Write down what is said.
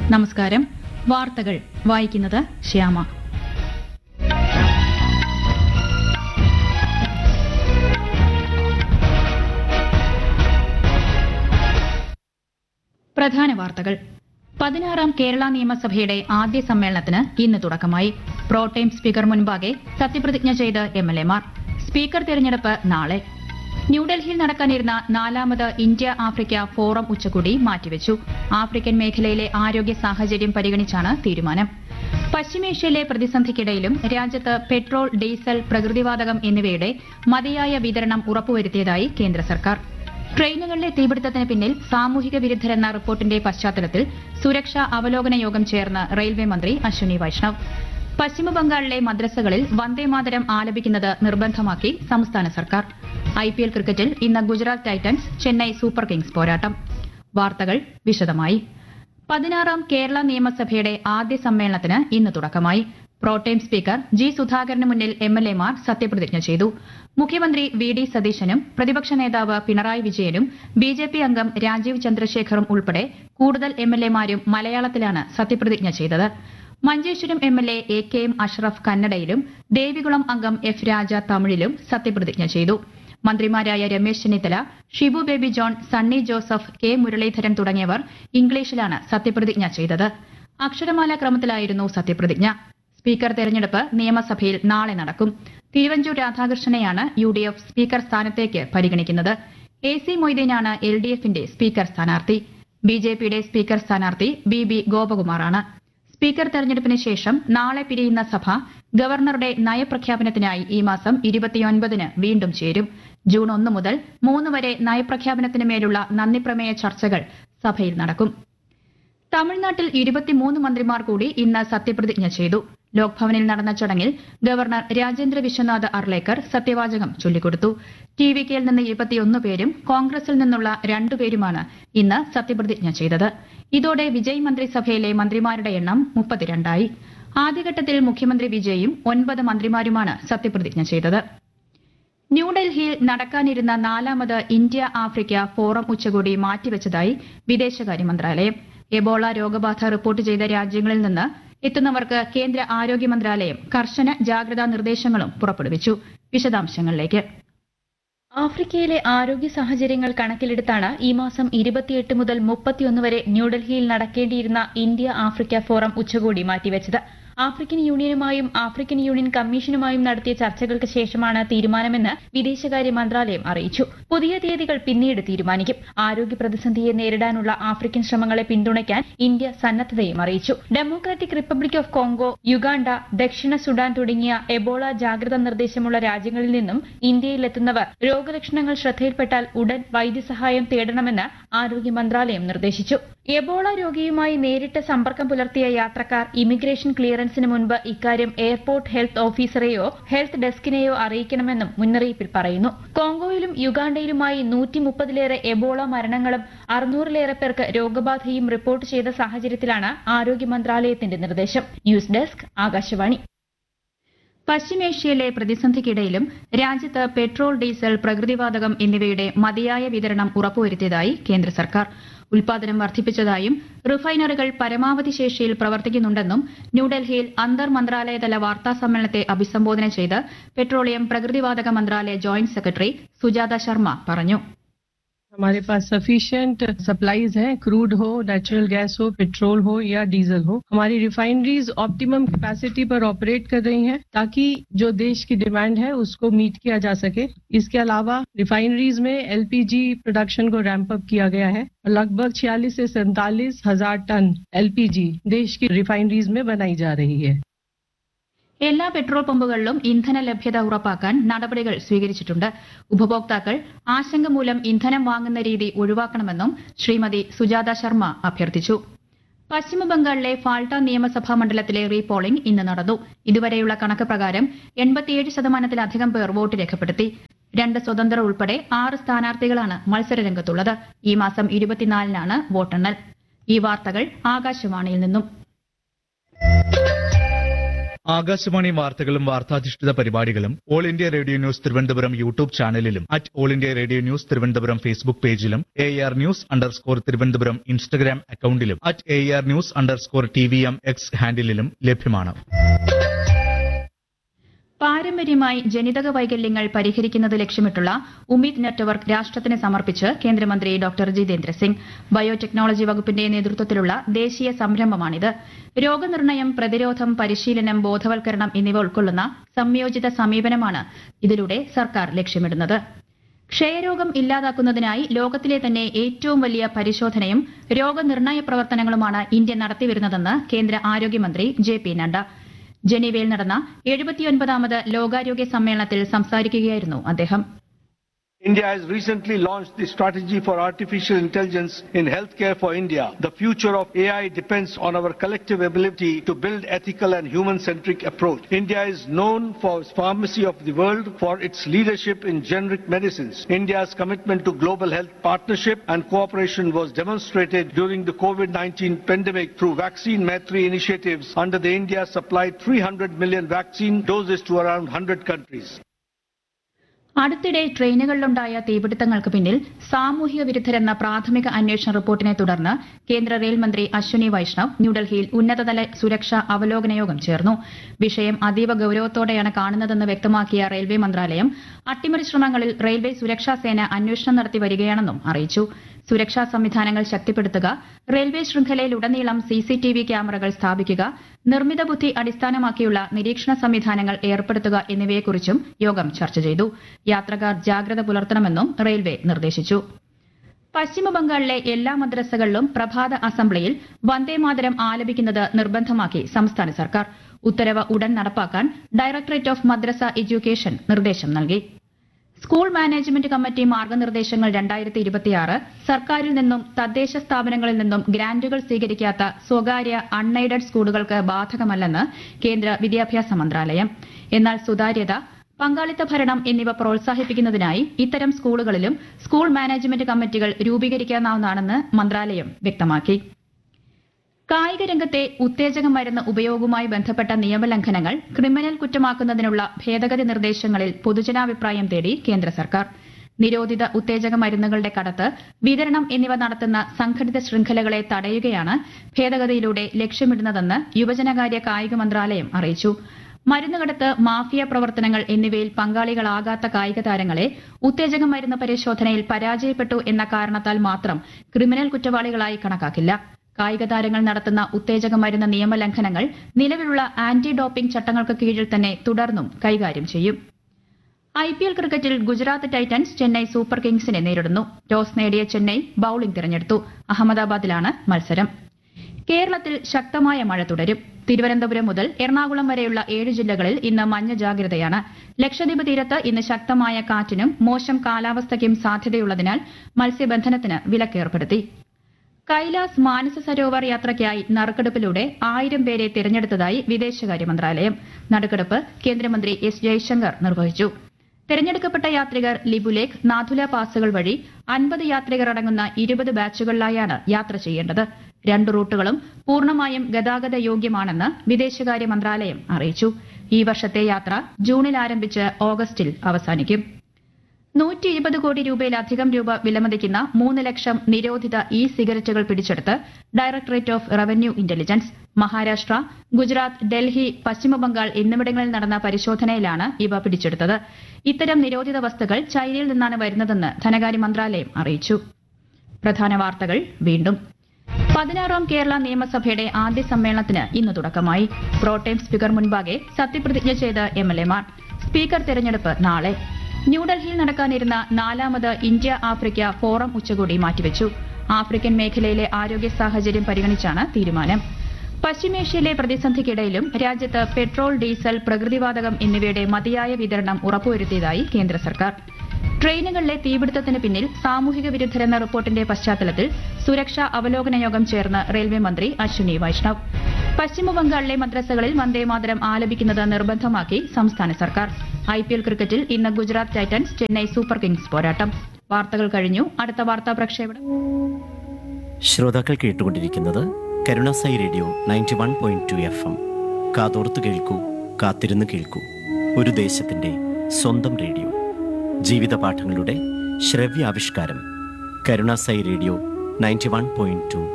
നമസ്കാരം വാർത്തകൾ വായിക്കുന്നത് ശ്യാമ പ്രധാന വാർത്തകൾ പതിനാറാം കേരള നിയമസഭയുടെ ആദ്യ സമ്മേളനത്തിന് ഇന്ന് തുടക്കമായി പ്രോടൈം സ്പീക്കർ മുൻപാകെ സത്യപ്രതിജ്ഞ ചെയ്ത് എംഎൽഎമാർ സ്പീക്കർ തെരഞ്ഞെടുപ്പ് നാളെ ന്യൂഡൽഹിയിൽ നടക്കാനിരുന്ന നാലാമത് ഇന്ത്യ ആഫ്രിക്ക ഫോറം ഉച്ചകോടി മാറ്റിവെച്ചു ആഫ്രിക്കൻ മേഖലയിലെ ആരോഗ്യ സാഹചര്യം പരിഗണിച്ചാണ് തീരുമാനം പശ്ചിമേഷ്യയിലെ പ്രതിസന്ധിക്കിടയിലും രാജ്യത്ത് പെട്രോൾ ഡീസൽ പ്രകൃതിവാതകം എന്നിവയുടെ മതിയായ വിതരണം ഉറപ്പുവരുത്തിയതായി കേന്ദ്ര സർക്കാർ ട്രെയിനുകളിലെ തീപിടുത്തത്തിന് പിന്നിൽ സാമൂഹിക വിരുദ്ധരെന്ന റിപ്പോർട്ടിന്റെ പശ്ചാത്തലത്തിൽ സുരക്ഷാ അവലോകന യോഗം ചേർന്ന് റെയിൽവേ മന്ത്രി അശ്വിനി വൈഷ്ണവ് പശ്ചിമബംഗാളിലെ മദ്രസകളിൽ വന്ദേമാതരം ആലപിക്കുന്നത് നിർബന്ധമാക്കി സംസ്ഥാന സർക്കാർ ഐപിഎൽ ക്രിക്കറ്റിൽ ഇന്ന് Gujarat Titans Chennai Super Kings പോരാട്ടം വാർത്തകൾ വിശദമായി പതിനാറാം കേരള നിയമസഭയുടെ ആദ്യ സമ്മേളനത്തിന് ഇന്ന് തുടക്കമായി പ്രോടൈം സ്പീക്കർ ജി സുധാകരന് മുന്നിൽ എംഎൽഎമാർ സത്യപ്രതിജ്ഞ ചെയ്തു മുഖ്യമന്ത്രി വി ഡി സതീശനും പ്രതിപക്ഷ നേതാവ് പിണറായി വിജയനും ബിജെപി അംഗം രാജീവ് ചന്ദ്രശേഖറും ഉൾപ്പെടെ കൂടുതൽ എംഎൽഎമാരും മലയാളത്തിലാണ് സത്യപ്രതിജ്ഞ ചെയ്തത് Manjeshwaram MLA A K M Ashraf കന്നഡയിലും ദേവികുളം അംഗം എഫ് രാജ തമിഴിലും സത്യപ്രതിജ്ഞ ചെയ്തു മന്ത്രിമാരായ രമേശ് ചെന്നിത്തല ഷിബു ബേബി ജോൺ സണ്ണി ജോസഫ് കെ മുരളീധരൻ തുടങ്ങിയവർ ഇംഗ്ലീഷിലാണ് സത്യപ്രതിജ്ഞ ചെയ്തത് അക്ഷരമാല ക്രമത്തിലായിരുന്നു സത്യപ്രതിജ്ഞ സ്പീക്കർ തെരഞ്ഞെടുപ്പ് നിയമസഭയിൽ നാളെ നടക്കും തിരുവഞ്ചൂർ രാധാകൃഷ്ണനെയാണ് യു ഡി എഫ് സ്പീക്കർ സ്ഥാനത്തേക്ക് പരിഗണിക്കുന്നത് എ സി മൊയ്തീനാണ് എൽ ഡി എഫിന്റെ സ്പീക്കർ സ്ഥാനാർത്ഥി ബി ജെ പിയുടെ സ്പീക്കർ സ്ഥാനാർത്ഥി ബി ബി ഗോപകുമാറാണ് സ്പീക്കർ തെരഞ്ഞെടുപ്പിന് ശേഷം നാളെ പിരിയുന്ന സഭ ഗവർണറുടെ നയപ്രഖ്യാപനത്തിനായി ഈ മാസം ഇരുപത്തിയൊൻപതിന് വീണ്ടും ചേരും ജൂൺ ഒന്ന് മുതൽ മൂന്ന് വരെ നയപ്രഖ്യാപനത്തിന് മേലുള്ള നന്ദിപ്രമേയ ചർച്ചകൾ സഭയിൽ നടക്കും തമിഴ്നാട്ടിൽ ഇരുപത്തിമൂന്ന് മന്ത്രിമാർ കൂടി ഇന്ന് സത്യപ്രതിജ്ഞ ചെയ്തു ലോക്ഭവനിൽ നടന്ന ചടങ്ങിൽ ഗവർണർ രാജേന്ദ്ര വിശ്വനാഥ് അർലേക്കർ സത്യവാചകം ചൊല്ലിക്കൊടുത്തു ടി വി കെയിൽ നിന്ന് ഇരുപത്തിയൊന്ന് പേരും കോൺഗ്രസിൽ നിന്നുള്ള രണ്ടുപേരുമാണ് ഇന്ന് സത്യപ്രതിജ്ഞ ചെയ്തത് ഇതോടെ വിജയ് മന്ത്രിസഭയിലെ മന്ത്രിമാരുടെ എണ്ണം മുപ്പത്തിരണ്ടായി ആദ്യഘട്ടത്തിൽ മുഖ്യമന്ത്രി വിജയും ഒൻപത് മന്ത്രിമാരുമാണ് സത്യപ്രതിജ്ഞ ചെയ്തത് ന്യൂഡൽഹിയിൽ നടക്കാനിരുന്ന നാലാമത് ഇന്ത്യ ആഫ്രിക്ക ഫോറം ഉച്ചകോടി മാറ്റിവെച്ചതായി വിദേശകാര്യ മന്ത്രാലയം എബോള രോഗബാധ റിപ്പോർട്ട് ചെയ്ത രാജ്യങ്ങളിൽ നിന്ന് എത്തുന്നവർക്ക് കേന്ദ്ര ആരോഗ്യ മന്ത്രാലയം കർശന ജാഗ്രതാ നിർദ്ദേശങ്ങളും പുറപ്പെടുവിച്ചു വിശദാംശങ്ങളിലേക്ക് ആഫ്രിക്കയിലെ ആരോഗ്യ സാഹചര്യങ്ങൾ കണക്കിലെടുത്താണ് ഈ മാസം ഇരുപത്തിയെട്ട് മുതൽ മുപ്പത്തിയൊന്ന് വരെ ന്യൂഡൽഹിയിൽ നടക്കേണ്ടിയിരുന്ന ഇന്ത്യ ആഫ്രിക്ക ഫോറം ഉച്ചകോടി മാറ്റിവെച്ചത് ആഫ്രിക്കൻ യൂണിയനുമായും ആഫ്രിക്കൻ യൂണിയൻ കമ്മീഷനുമായും നടത്തിയ ചർച്ചകൾക്ക് ശേഷമാണ് തീരുമാനമെന്ന് വിദേശകാര്യ മന്ത്രാലയം അറിയിച്ചു പുതിയ തീയതികൾ പിന്നീട് തീരുമാനിക്കും ആരോഗ്യ പ്രതിസന്ധിയെ നേരിടാനുള്ള ആഫ്രിക്കൻ ശ്രമങ്ങളെ പിന്തുണയ്ക്കാൻ ഇന്ത്യ സന്നദ്ധതയും അറിയിച്ചു democratic republic of Congo Uganda ദക്ഷിണ സുഡാൻ തുടങ്ങിയ എബോള ജാഗ്രതാ നിർദ്ദേശമുള്ള രാജ്യങ്ങളിൽ നിന്നും ഇന്ത്യയിലെത്തുന്നവർ രോഗലക്ഷണങ്ങൾ ശ്രദ്ധയിൽപ്പെട്ടാൽ ഉടൻ വൈദ്യസഹായം തേടണമെന്ന് ആരോഗ്യ മന്ത്രാലയം നിർദ്ദേശിച്ചു എബോള രോഗിയുമായി നേരിട്ട് സമ്പർക്കം പുലർത്തിയ യാത്രക്കാർ ഇമിഗ്രേഷൻ ക്ലിയറൻസിന് മുൻപ് ഇക്കാര്യം എയർപോർട്ട് ഹെൽത്ത് ഓഫീസറെയോ ഹെൽത്ത് ഡെസ്കിനെയോ അറിയിക്കണമെന്നും മുന്നറിയിപ്പിൽ പറയുന്നു കോങ്കോയിലും യുഗാണ്ടയിലുമായി നൂറ്റി മുപ്പതിലേറെ എബോള മരണങ്ങളും അറുന്നൂറിലേറെ പേർക്ക് രോഗബാധയും റിപ്പോർട്ട് ചെയ്ത സാഹചര്യത്തിലാണ് ആരോഗ്യ മന്ത്രാലയത്തിന്റെ നിർദ്ദേശം ന്യൂസ് ഡെസ്ക് ആകാശവാണി പശ്ചിമേഷ്യയിലെ പ്രതിസന്ധിക്കിടയിലും രാജ്യത്ത് പെട്രോൾ ഡീസൽ പ്രകൃതിവാതകം എന്നിവയുടെ മതിയായ വിതരണം ഉറപ്പുവരുത്തിയതായി കേന്ദ്ര സർക്കാർ ഉൽപാദനം വർദ്ധിപ്പിച്ചതായും റിഫൈനറികൾ പരമാവധി ശേഷിയിൽ പ്രവർത്തിക്കുന്നുണ്ടെന്നും ന്യൂഡൽഹിയിൽ അന്തർ മന്ത്രാലയതല വാർത്താ സമ്മേളനത്തെ അഭിസംബോധന ചെയ്ത് പെട്രോളിയം പ്രകൃതിവാതക മന്ത്രാലയ ജോയിന്റ് സെക്രട്ടറി സുജാത ശർമ്മ പറഞ്ഞു हमारे पास सफिशिएंट सप्लाईज हैं क्रूड हो नेचुरल गैस हो पेट्रोल हो या डीजल हो हमारी रिफाइनरीज ऑप्टिमम कैपेसिटी पर ऑपरेट कर रही हैं ताकि जो देश की डिमांड है उसको मीट किया जा सके इसके अलावा रिफाइनरीज में एलपीजी प्रोडक्शन को रैंप अप किया गया है और लगभग छियालीस से सैंतालीस हजार टन एलपीजी देश की रिफाइनरीज में बनाई जा रही है എല്ലാ പെട്രോൾ പമ്പുകളിലും ഇന്ധന ലഭ്യത ഉറപ്പാക്കാൻ നടപടികൾ സ്വീകരിച്ചിട്ടുണ്ട് ഉപഭോക്താക്കൾ ആശങ്ക മൂലം ഇന്ധനം വാങ്ങുന്ന രീതി ഒഴിവാക്കണമെന്നും ശ്രീമതി സുജാത ശർമ്മ അഭ്യർത്ഥിച്ചു പശ്ചിമബംഗാളിലെ ഫാൾട്ട നിയമസഭാ മണ്ഡലത്തിലെ റീപോളിംഗ് ഇന്ന് നടന്നു ഇതുവരെയുള്ള കണക്ക് പ്രകാരം എൺപത്തിയേഴ് ശതമാനത്തിലധികം പേർ വോട്ട് രേഖപ്പെടുത്തി രണ്ട് സ്വതന്ത്രർ ഉൾപ്പെടെ ആറ് സ്ഥാനാർത്ഥികളാണ് മത്സരരംഗത്തുള്ളത് ഈ മാസം ഇരുപത്തിനാലിനാണ് വോട്ടെണ്ണൽ ഈ വാർത്തകൾ ആകാശവാണിയിൽ നിന്നും ആകാശവാണി വാർത്തകളും വാർത്താധിഷ്ഠിത പരിപാടികളും all India radio news Thiruvananthapuram YouTube ചാനലിലും at all India radio news Thiruvananthapuram Facebook പേജിലും A R news underscore Thiruvananthapuram Instagram അക്കൌണ്ടിലും at A R news underscore T V M X ഹാൻഡിലും ലഭ്യമാണ് പാരമ്പര്യമായി ജനിതക വൈകല്യങ്ങൾ പരിഹരിക്കുന്നത് ലക്ഷ്യമിട്ടുള്ള ഉമീദ് നെറ്റ്വർക്ക് രാഷ്ട്രത്തിന് സമർപ്പിച്ച് കേന്ദ്രമന്ത്രി ഡോക്ടർ ജിതേന്ദ്ര സിംഗ് ബയോടെക്നോളജി വകുപ്പിന്റെ നേതൃത്വത്തിലുള്ള ദേശീയ സംരംഭമാണിത് രോഗനിർണയം പ്രതിരോധം പരിശീലനം ബോധവൽക്കരണം എന്നിവ ഉൾക്കൊള്ളുന്ന സംയോജിത സമീപനമാണ് ഇതിലൂടെ സർക്കാർ ലക്ഷ്യമിടുന്നത് ക്ഷയരോഗം ഇല്ലാതാക്കുന്നതിനായി ലോകത്തിലെ തന്നെ ഏറ്റവും വലിയ പരിശോധനയും രോഗനിർണയ പ്രവർത്തനങ്ങളുമാണ് ഇന്ത്യ നടത്തിവരുന്നതെന്ന് കേന്ദ്ര ആരോഗ്യമന്ത്രി ജെ പി നഡ്ഡ ജനീവയിൽ നടന്ന എഴുപത്തിയൊൻപതാമത് ലോകാരോഗ്യ സമ്മേളനത്തിൽ സംസാരിക്കുകയായിരുന്നു അദ്ദേഹം India has recently launched the strategy for artificial intelligence in healthcare for India. The future of AI depends on our collective ability to build ethical and human-centric approach. India is known for its pharmacy of the world for its leadership in generic medicines. India's commitment to global health partnership and cooperation was demonstrated during the COVID-19 pandemic through vaccine Maitri initiatives under the India supplied 300 million vaccine doses to around 100 countries. അടുത്തിടെ ട്രെയിനുകളിലുണ്ടായ തീപിടുത്തങ്ങൾക്ക് പിന്നിൽ സാമൂഹിക വിരുദ്ധരെന്ന പ്രാഥമിക അന്വേഷണ റിപ്പോർട്ടിനെ തുടർന്ന് കേന്ദ്ര rail മന്ത്രി അശ്വനി വൈഷ്ണവ് ന്യൂഡൽഹിയിൽ ഉന്നതതല സുരക്ഷാ അവലോകന യോഗം ചേർന്നു വിഷയം അതീവ ഗൌരവത്തോടെയാണ് കാണുന്നതെന്ന് വ്യക്തമാക്കിയ റെയിൽവേ മന്ത്രാലയം അട്ടിമറി ശ്രമങ്ങളിൽ റെയിൽവേ സുരക്ഷാ സേന അന്വേഷണം നടത്തി വരികയാണെന്നും അറിയിച്ചു സുരക്ഷാ സംവിധാനങ്ങൾ ശക്തിപ്പെടുത്തുക റെയിൽവേ ശൃംഖലയിലുടനീളം സിസിടിവി ക്യാമറകൾ സ്ഥാപിക്കുക നിർമ്മിത ബുദ്ധി അടിസ്ഥാനമാക്കിയുള്ള നിരീക്ഷണ സംവിധാനങ്ങൾ ഏർപ്പെടുത്തുക എന്നിവയെക്കുറിച്ചും യോഗം ചർച്ച ചെയ്തു യാത്രക്കാർ ജാഗ്രത പുലർത്തണമെന്നും റെയിൽവേ നിർദ്ദേശിച്ചു പശ്ചിമബംഗാളിലെ എല്ലാ മദ്രസകളിലും പ്രഭാത അസംബ്ലിയിൽ വന്ദേമാതരം ആലപിക്കുന്നത് നിർബന്ധമാക്കി സംസ്ഥാന സർക്കാർ ഉത്തരവ് ഉടൻ നടപ്പാക്കാൻ ഡയറക്ടറേറ്റ് ഓഫ് മദ്രസ എഡ്യൂക്കേഷൻ നിർദ്ദേശം നൽകി സ്കൂൾ മാനേജ്മെന്റ് കമ്മിറ്റി മാർഗനിർദ്ദേശങ്ങൾ രണ്ടായിരത്തി ഇരുപത്തിയാറ് സർക്കാരിൽ നിന്നും തദ്ദേശ സ്ഥാപനങ്ങളിൽ നിന്നും ഗ്രാന്റുകൾ സ്വീകരിക്കാത്ത സ്വകാര്യ അൺഎയ്ഡഡ് സ്കൂളുകൾക്ക് ബാധകമല്ലെന്ന് കേന്ദ്ര വിദ്യാഭ്യാസ മന്ത്രാലയം എന്നാൽ സുതാര്യത പങ്കാളിത്ത ഭരണം എന്നിവ പ്രോത്സാഹിപ്പിക്കുന്നതിനായി ഇത്തരം സ്കൂളുകളിലും സ്കൂൾ മാനേജ്മെന്റ് കമ്മിറ്റികൾ രൂപീകരിക്കാവുന്നതാണെന്ന് മന്ത്രാലയം വ്യക്തമാക്കി കായിക രംഗത്തെ ഉത്തേജക മരുന്ന് ഉപയോഗവുമായി ബന്ധപ്പെട്ട നിയമലംഘനങ്ങൾ ക്രിമിനൽ കുറ്റമാക്കുന്നതിനുള്ള ഭേദഗതി നിർദ്ദേശങ്ങളിൽ പൊതുജനാഭിപ്രായം തേടി കേന്ദ്ര സർക്കാർ നിരോധിത ഉത്തേജക മരുന്നുകളുടെ കടത്ത് വിതരണം എന്നിവ നടത്തുന്ന സംഘടിത ശൃംഖലകളെ തടയുകയാണ് ഭേദഗതിയിലൂടെ ലക്ഷ്യമിടുന്നതെന്ന് യുവജനകാര്യ കായിക മന്ത്രാലയം അറിയിച്ചു മരുന്നുകടത്ത് മാഫിയ പ്രവർത്തനങ്ങൾ എന്നിവയിൽ പങ്കാളികളാകാത്ത കായിക താരങ്ങളെ ഉത്തേജക മരുന്ന് പരിശോധനയിൽ പരാജയപ്പെട്ടു എന്ന കാരണത്താൽ മാത്രം ക്രിമിനൽ കുറ്റവാളികളായി കണക്കാക്കില്ല കായിക താരങ്ങൾ നടത്തുന്ന ഉത്തേജക മരുന്ന് നിയമലംഘനങ്ങൾ നിലവിലുള്ള ആന്റി ഡോപ്പിംഗ് ചട്ടങ്ങൾക്ക് കീഴിൽ തന്നെ തുടർന്നും കൈകാര്യം ചെയ്യും ഐ പി എൽ ക്രിക്കറ്റിൽ ഗുജറാത്ത് ടൈറ്റൻസ് ചെന്നൈ സൂപ്പർ കിങ്സിനെ നേരിടുന്നു ടോസ് നേടിയ ചെന്നൈ ബൌളിംഗ് തിരഞ്ഞെടുത്തു അഹമ്മദാബാദിലാണ് മത്സരം കേരളത്തിൽ ശക്തമായ മഴ തുടരും തിരുവനന്തപുരം മുതൽ എറണാകുളം വരെയുള്ള ഏഴ് ജില്ലകളിൽ ഇന്ന് മഞ്ഞ ജാഗ്രതയാണ് ലക്ഷദ്വീപ് തീരത്ത് ഇന്ന് ശക്തമായ കാറ്റിനും മോശം കാലാവസ്ഥയ്ക്കും സാധ്യതയുള്ളതിനാൽ മത്സ്യബന്ധനത്തിന് വിലക്കേർപ്പെടുത്തി കൈലാസ് മാനസ സരോവർ യാത്രയ്ക്കായി നറുക്കെടുപ്പിലൂടെ ആയിരം പേരെ തിരഞ്ഞെടുത്തതായി വിദേശകാര്യ മന്ത്രാലയം നറുക്കെടുപ്പ് കേന്ദ്രമന്ത്രി എസ് ജയശങ്കർ നിർവഹിച്ചു തെരഞ്ഞെടുക്കപ്പെട്ട യാത്രികർ ലിബുലേഖ് നാഥുല പാസുകൾ വഴി അൻപത് യാത്രികർ അടങ്ങുന്ന ഇരുപത് ബാച്ചുകളിലായാണ് യാത്ര ചെയ്യേണ്ടത് രണ്ട് റൂട്ടുകളും പൂർണ്ണമായും ഗതാഗത യോഗ്യമാണെന്ന് വിദേശകാര്യ മന്ത്രാലയം അറിയിച്ചു ഈ വർഷത്തെ യാത്ര ജൂണിൽ ആരംഭിച്ച് ഓഗസ്റ്റിൽ അവസാനിക്കും നൂറ്റി ഇരുപത് കോടി രൂപയിലധികം രൂപ വിലമതിക്കുന്ന മൂന്ന് ലക്ഷം നിരോധിത ഇ സിഗരറ്റുകൾ പിടിച്ചെടുത്ത് directorate of revenue intelligence Maharashtra Gujarat Delhi Paschimabangal എന്നിവിടങ്ങളിൽ നടന്ന പരിശോധനയിലാണ് ഇവ പിടിച്ചെടുത്തത് ഇത്തരം നിരോധിത വസ്തുക്കൾ ചൈനയിൽ നിന്നാണ് വരുന്നതെന്ന് ധനകാര്യ മന്ത്രാലയം അറിയിച്ചു പ്രധാന വാർത്തകൾ വീണ്ടും പതിനാറാം കേരള നിയമസഭയുടെ ആദ്യ സമ്മേളനത്തിന് ഇന്ന് തുടക്കമായി പ്രോട്ടേം സ്പീക്കർ മുൻപാകെ സത്യപ്രതിജ്ഞ ചെയ്ത് എംഎൽഎമാർ സ്പീക്കർ തെരഞ്ഞെടുപ്പ് നാളെ ന്യൂഡൽഹിയിൽ നടക്കാനിരുന്ന നാലാമത് ഇന്ത്യ ആഫ്രിക്ക ഫോറം ഉച്ചകോടി മാറ്റിവെച്ചു ആഫ്രിക്കൻ മേഖലയിലെ ആരോഗ്യ സാഹചര്യം പരിഗണിച്ചാണ് തീരുമാനം പശ്ചിമേഷ്യയിലെ പ്രതിസന്ധിക്കിടയിലും രാജ്യത്ത് പെട്രോൾ ഡീസൽ പ്രകൃതിവാതകം എന്നിവയുടെ മതിയായ വിതരണം ഉറപ്പുവരുത്തിയതായി കേന്ദ്ര സർക്കാർ ട്രെയിനുകളിലെ തീപിടുത്തത്തിന് പിന്നിൽ സാമൂഹിക വിരുദ്ധരെന്ന റിപ്പോർട്ടിന്റെ പശ്ചാത്തലത്തിൽ സുരക്ഷാ അവലോകന യോഗം ചേർന്ന് റെയിൽവേ മന്ത്രി അശ്വിനി വൈഷ്ണവ് പശ്ചിമബംഗാളിലെ മദ്രസകളിൽ വന്ദേമാതരം ആലപിക്കുന്നത് നിർബന്ധമാക്കി സംസ്ഥാന സർക്കാർ ഐ പി എൽ ക്രിക്കറ്റിൽ ഇന്ന് Gujarat Titans Chennai Super Kings പോരാട്ടം വാർത്തകൾ കഴിഞ്ഞു അടുത്ത വാർത്താ പ്രക്ഷേപണം ശ്രോതാക്കൾ കേട്ടുകൊണ്ടിരിക്കുന്നത് Karunasai radio ninety one point two F M കാതോർത്ത് കേൾക്കൂ കാത്തിരുന്ന് കേൾക്കൂ ഒരു ദേശത്തിൻ്റെ സ്വന്തം റേഡിയോ ജീവിതപാഠങ്ങളുടെ ശ്രവ്യാവിഷ്കാരം Karunasai radio ninety one point to